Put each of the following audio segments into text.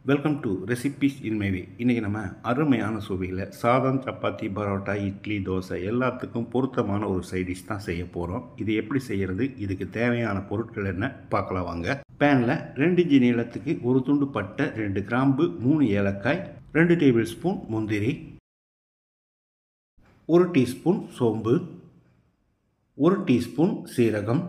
welcome to recipes in my way இன்றைக்கி நம்ம அருமையான சுவையில் சாதம் சப்பாத்தி பரோட்டா இட்லி தோசை எல்லாத்துக்கும் பொருத்தமான ஒரு சைடிஷ் தான் செய்ய போகிறோம் இது எப்படி செய்கிறது இதுக்கு தேவையான பொருட்கள் என்ன பார்க்கலாம் வாங்க பேனில் ரெண்டு இன்ச்சு நீளத்துக்கு ஒரு துண்டு பட்டை ரெண்டு கிராம்பு மூணு ஏலக்காய் ரெண்டு டேபிள் ஸ்பூன் முந்திரி ஒரு டீஸ்பூன் சோம்பு ஒரு டீஸ்பூன் சீரகம்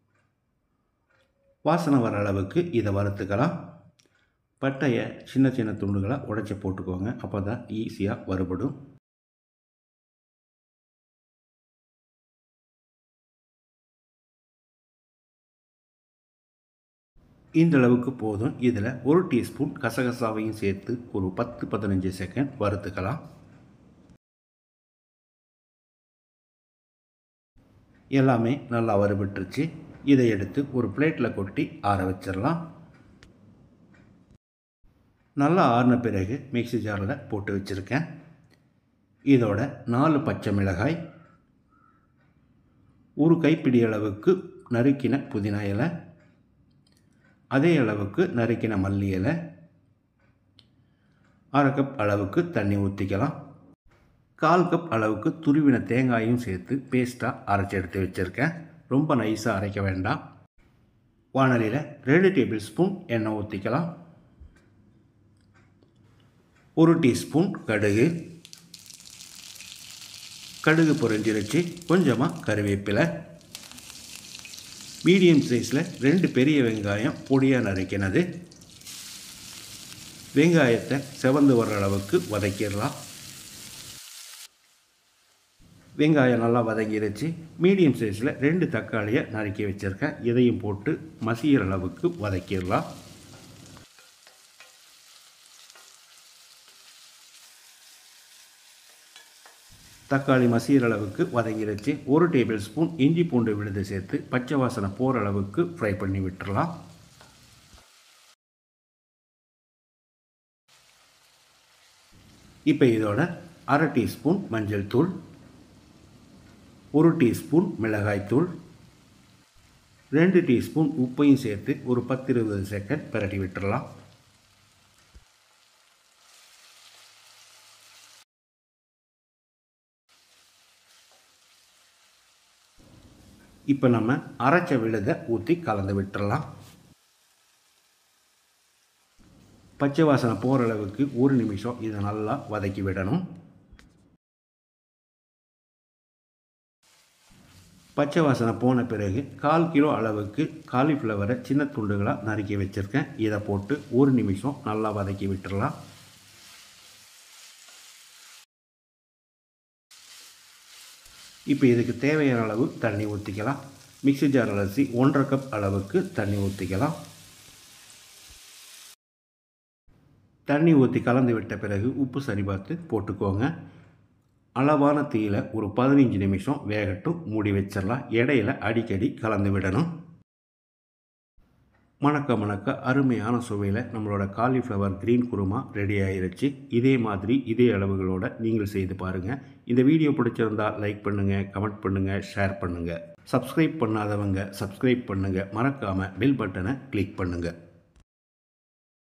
வாசனை வர அளவுக்கு இதை வறுத்துக்கலாம் பட்டையை சின்ன சின்ன துண்டுகளாக உடைச்சி போட்டுக்கோங்க அப்போ தான் ஈஸியாக வறுபடும் இந்த அளவுக்கு போதும் இதில் ஒரு டீஸ்பூன் கசகசாவையும் சேர்த்து ஒரு பத்து பதினஞ்சு செகண்ட் வறுத்துக்கலாம் எல்லாமே நல்லா வறுபட்டுருச்சு இதை எடுத்து ஒரு பிளேட்டில் கொட்டி ஆற வச்சிடலாம் நல்லா ஆறின பிறகு மிக்சி ஜாரில் போட்டு வச்சுருக்கேன் இதோட நாலு பச்சை மிளகாய் ஒரு கைப்பிடி அளவுக்கு நறுக்கின புதினா இலை அதே அளவுக்கு நறுக்கின மல்லி இலை அரை கப் அளவுக்கு தண்ணி ஊற்றிக்கலாம் கால் கப் அளவுக்கு துருவின தேங்காயும் சேர்த்து பேஸ்ட்டாக அரைச்சி எடுத்து வச்சுருக்கேன் ரொம்ப நைஸாக அரைக்க வேண்டாம் வானலியில் ரெண்டு டேபிள் ஸ்பூன் எண்ணெய் ஊற்றிக்கலாம் ஒரு டீஸ்பூன் கடுகு கடுகு பொரிஞ்சிருச்சு கொஞ்சமாக கருவேப்பிலை மீடியம் சைஸில் ரெண்டு பெரிய வெங்காயம் பொடியாக நறுக்கினது வெங்காயத்தை செவந்து வர்ற அளவுக்கு வதக்கிடலாம் வெங்காயம் நல்லா வதங்கிருச்சு மீடியம் சைஸில் ரெண்டு தக்காளியை நறுக்கி வச்சுருக்கேன் இதையும் போட்டு மசிகிற அளவுக்கு வதக்கிடலாம் தக்காளி மசிகிற அளவுக்கு வதங்கிருச்சு ஒரு டேபிள் ஸ்பூன் இஞ்சி பூண்டு விழுது சேர்த்து பச்சை வாசனை போகிற அளவுக்கு ஃப்ரை பண்ணி விட்டுறலாம் இப்போ இதோட அரை டீஸ்பூன் மஞ்சள் தூள் ஒரு டீஸ்பூன் மிளகாய்த்தூள் ரெண்டு டீஸ்பூன் உப்பையும் சேர்த்து ஒரு பத்து இருபது செகண்ட் பிரட்டி விட்டுறலாம் இப்போ நம்ம அரைச்ச விழுதை ஊற்றி கலந்து விட்டுறலாம் பச்சை வாசனை போகிற அளவுக்கு ஒரு நிமிஷம் இதை நல்லா வதக்கி விடணும் பச்சை வாசனை போன பிறகு கால் கிலோ அளவுக்கு காலிஃப்ளவரை சின்ன துண்டுகளாக நறுக்கி வச்சுருக்கேன் இதை போட்டு ஒரு நிமிஷம் நல்லா வதக்கி விட்டுறலாம் இப்போ இதுக்கு தேவையான அளவு தண்ணி ஊற்றிக்கலாம் மிக்சி ஜார் அலசி ஒன்றரை கப் அளவுக்கு தண்ணி ஊற்றிக்கலாம் தண்ணி ஊற்றி கலந்து விட்ட பிறகு உப்பு சரி பார்த்து போட்டுக்கோங்க அளவான தீயில் ஒரு பதினஞ்சு நிமிஷம் வேகட்டும் மூடி வச்சிடலாம் இடையில அடிக்கடி கலந்து விடணும் மணக்க மணக்க அருமையான சுவையில் நம்மளோட காலிஃப்ளவர் க்ரீன் குருமா ரெடி ஆயிருச்சு இதே மாதிரி இதே அளவுகளோட நீங்கள் செய்து பாருங்கள் இந்த வீடியோ பிடிச்சிருந்தால் லைக் பண்ணுங்கள் கமெண்ட் பண்ணுங்கள் ஷேர் பண்ணுங்கள் சப்ஸ்கிரைப் பண்ணாதவங்க சப்ஸ்கிரைப் பண்ணுங்கள் மறக்காமல் பெல் பட்டனை கிளிக் பண்ணுங்கள்